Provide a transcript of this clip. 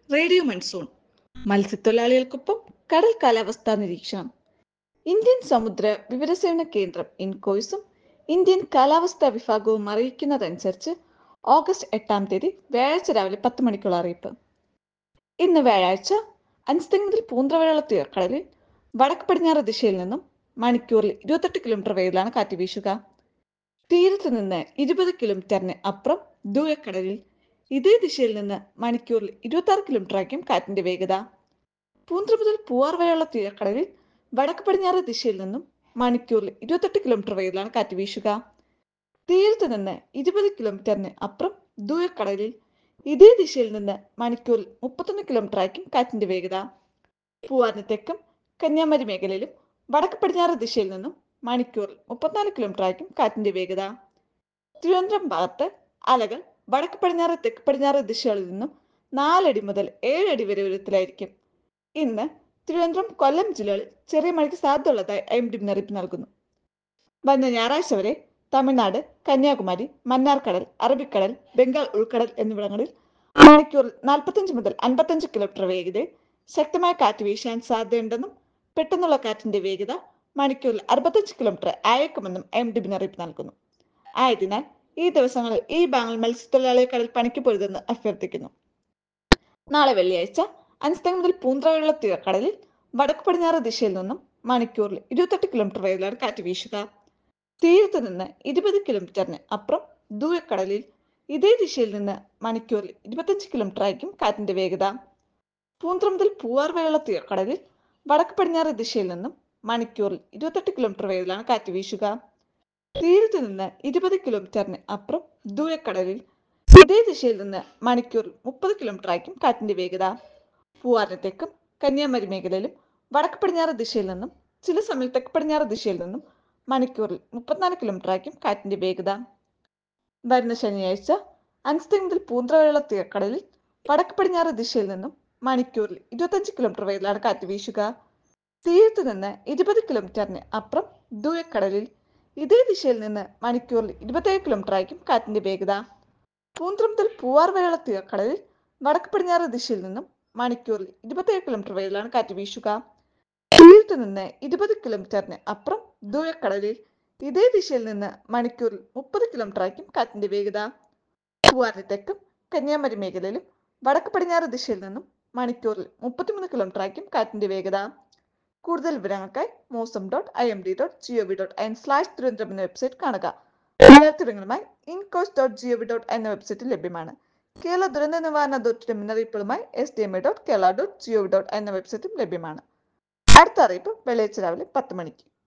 radio monsoon മത്സ്യത്തൊഴിലാളികൾക്കൊപ്പം കടൽ കാലാവസ്ഥാ നിരീക്ഷണം ഇന്ത്യൻ സമുദ്ര വിവരസേവന കേന്ദ്രം ഇൻകോയ്സും ഇന്ത്യൻ കാലാവസ്ഥാ വിഭാഗവും അറിയിക്കുന്നതനുസരിച്ച് ഓഗസ്റ്റ് എട്ടാം തീയതി വ്യാഴാഴ്ച രാവിലെ പത്ത് മണിക്കുള്ള അറിയിപ്പ് ഇന്ന് വ്യാഴാഴ്ച അഞ്ച് മുതൽ പൂന്തറവരെയുള്ള തീർക്കടലിൽ വടക്ക് പടിഞ്ഞാറ് ദിശയിൽ നിന്നും മണിക്കൂറിൽ ഇരുപത്തെട്ട് കിലോമീറ്റർ വേഗത്തിലാണ് കാറ്റ് വീശുക തീരത്ത് നിന്ന് ഇരുപത് കിലോമീറ്ററിന് അപ്പുറം ദൂരക്കടലിൽ ഇതേ ദിശയിൽ നിന്ന് മണിക്കൂറിൽ ഇരുപത്തി ആറ് കിലോമീറ്റർ ആയിരിക്കും കാറ്റിന്റെ വേഗത പൂന്തറ മുതൽ പൂവാർ വരെയുള്ള തീരക്കടലിൽ വടക്ക് പടിഞ്ഞാറ് ദിശയിൽ നിന്നും മണിക്കൂറിൽ ഇരുപത്തെട്ട് കിലോമീറ്റർ വേഗത്തിലാണ് കാറ്റ് വീശുക തീരത്ത് നിന്ന് ഇരുപത് കിലോമീറ്ററിന് അപ്പുറം ദൂരക്കടലിൽ ഇതേ ദിശയിൽ നിന്ന് മണിക്കൂറിൽ മുപ്പത്തൊന്ന് കിലോമീറ്റർ ആയിരിക്കും കാറ്റിന്റെ വേഗത പൂവാറിന് തെക്കും കന്യാകുമാരി മേഖലയിലും വടക്ക് പടിഞ്ഞാറ് ദിശയിൽ നിന്നും മണിക്കൂറിൽ മുപ്പത്തിനാല് കിലോമീറ്റർ ആയിരിക്കും കാറ്റിന്റെ വേഗത തിരുവനന്തപുരം ഭാഗത്ത് അലകൾ വടക്ക് പടിഞ്ഞാറ് തെക്ക് പടിഞ്ഞാറ് ദിശകളിൽ നിന്നും നാലടി മുതൽ ഏഴടി വരെ ഉയരത്തിലായിരിക്കും ഇന്ന് തിരുവനന്തപുരം കൊല്ലം ജില്ലകളിൽ ചെറിയ മഴയ്ക്ക് സാധ്യതയുള്ളതായി ഐ എം ഡി മുന്നറിയിപ്പ് നൽകുന്നു വരുന്ന ഞായറാഴ്ച വരെ തമിഴ്നാട് കന്യാകുമാരി മന്നാർക്കടൽ അറബിക്കടൽ ബംഗാൾ ഉൾക്കടൽ എന്നിവിടങ്ങളിൽ മണിക്കൂറിൽ നാൽപ്പത്തഞ്ച് മുതൽ അൻപത്തഞ്ച് കിലോമീറ്റർ വേഗതയിൽ ശക്തമായ കാറ്റ് വീശാൻ സാധ്യതയുണ്ടെന്നും പെട്ടെന്നുള്ള കാറ്റിന്റെ വേഗത മണിക്കൂറിൽ അറുപത്തഞ്ച് കിലോമീറ്റർ അയക്കുമെന്നും എം ഡി മുന്നറിയിപ്പ് നൽകുന്നു ആയതിനാൽ ഈ ദിവസങ്ങളിൽ ഈ ബാങ്കിൽ മത്സ്യത്തൊഴിലാളിയെ കടൽ പണിക്ക് പോരുതെന്ന് അഭ്യർത്ഥിക്കുന്നു നാളെ വെള്ളിയാഴ്ച അഞ്ച് മുതൽ പൂന്തറയുള്ള തീരക്കടലിൽ വടക്ക് പടിഞ്ഞാറ് ദിശയിൽ നിന്നും മണിക്കൂറിൽ ഇരുപത്തെട്ട് കിലോമീറ്റർ വേഗത്തിലാണ് കാറ്റ് വീശുക തീരത്ത് നിന്ന് ഇരുപത് കിലോമീറ്ററിന് അപ്പുറം ദൂരക്കടലിൽ ഇതേ ദിശയിൽ നിന്ന് മണിക്കൂറിൽ ഇരുപത്തഞ്ച് കിലോമീറ്റർ ആയിരിക്കും കാറ്റിന്റെ വേഗത പൂന്തറ മുതൽ പൂവാർ വരെയുള്ള തീരക്കടലിൽ വടക്ക് പടിഞ്ഞാറ് ദിശയിൽ നിന്നും മണിക്കൂറിൽ ഇരുപത്തെട്ട് കിലോമീറ്റർ വേഗത്തിലാണ് കാറ്റ് വീശുക തീരത്ത് നിന്ന് ഇരുപത് കിലോമീറ്ററിന് അപ്പുറം ദൂരക്കടലിൽ ഇതേ ദിശയിൽ നിന്ന് മണിക്കൂറിൽ മുപ്പത് കിലോമീറ്റർ ആയിരിക്കും കാറ്റിന്റെ വേഗത പൂവാറിന് തെക്കും കന്യാകുമാരി മേഖലയിലും വടക്ക് പടിഞ്ഞാറ് ദിശയിൽ നിന്നും ചില സമയം തെക്ക് പടിഞ്ഞാറ് ദിശയിൽ നിന്നും മണിക്കൂറിൽ മുപ്പത്തിനാല് കിലോമീറ്റർ ആയിരിക്കും കാറ്റിന്റെ വേഗത വരുന്ന ശനിയാഴ്ച അഞ്ച് മുതൽ പൂന്തറ വരെയുള്ള തീരക്കടലിൽ വടക്ക് പടിഞ്ഞാറ് ദിശയിൽ നിന്നും മണിക്കൂറിൽ ഇരുപത്തഞ്ച് കിലോമീറ്റർ വേഗത്തിലാണ് കാറ്റ് വീശുക തീരത്ത് നിന്ന് ഇരുപത് കിലോമീറ്ററിന് അപ്പുറം ദൂരക്കടലിൽ ഇതേ ദിശയിൽ നിന്ന് മണിക്കൂറിൽ ഇരുപത്തേഴ് കിലോമീറ്റർ ആയിരിക്കും കാറ്റിന്റെ വേഗത പൂന്തറ മുതൽ പൂവാർ വരെയുള്ള തീരക്കടലിൽ വടക്ക് പടിഞ്ഞാറ് ദിശയിൽ നിന്നും മണിക്കൂറിൽ ഇരുപത്തേഴ് കിലോമീറ്റർ വേഗത്തിലാണ് കാറ്റ് വീശുക തീരത്ത് നിന്ന് ഇരുപത് കിലോമീറ്ററിന് അപ്പുറം ദൂരക്കടലിൽ ഇതേ ദിശയിൽ നിന്ന് മണിക്കൂറിൽ മുപ്പത് കിലോമീറ്റർ ആയിരിക്കും കാറ്റിന്റെ വേഗത പൂവാറിന് തെക്കും കന്യാകുമാരി മേഖലയിലും വടക്ക് പടിഞ്ഞാറ് ദിശയിൽ നിന്നും മണിക്കൂറിൽ മുപ്പത്തിമൂന്ന് കിലോമീറ്റർ ആയിരിക്കും കാറ്റിന്റെ വേഗത കൂടുതൽ വിവരങ്ങൾക്കായി mausam dot I M D dot G O V dot I N slash Thiruvananthapuram എന്ന വെബ്സൈറ്റ് കാണുക വിവരങ്ങളുമായി INCOIS dot G O V dot എന്ന വെബ്സൈറ്റിൽ ലഭ്യമാണ് കേരള ദുരന്ത നിവാരണ അതോറിറ്റിയുടെ മുന്നറിയിപ്പുകളുമായി S D M A dot Kerala dot G O V dot എന്ന വെബ്സൈറ്റും ലഭ്യമാണ് അടുത്ത അറിയിപ്പ് വെള്ളിയാഴ്ച രാവിലെ പത്ത് മണിക്ക്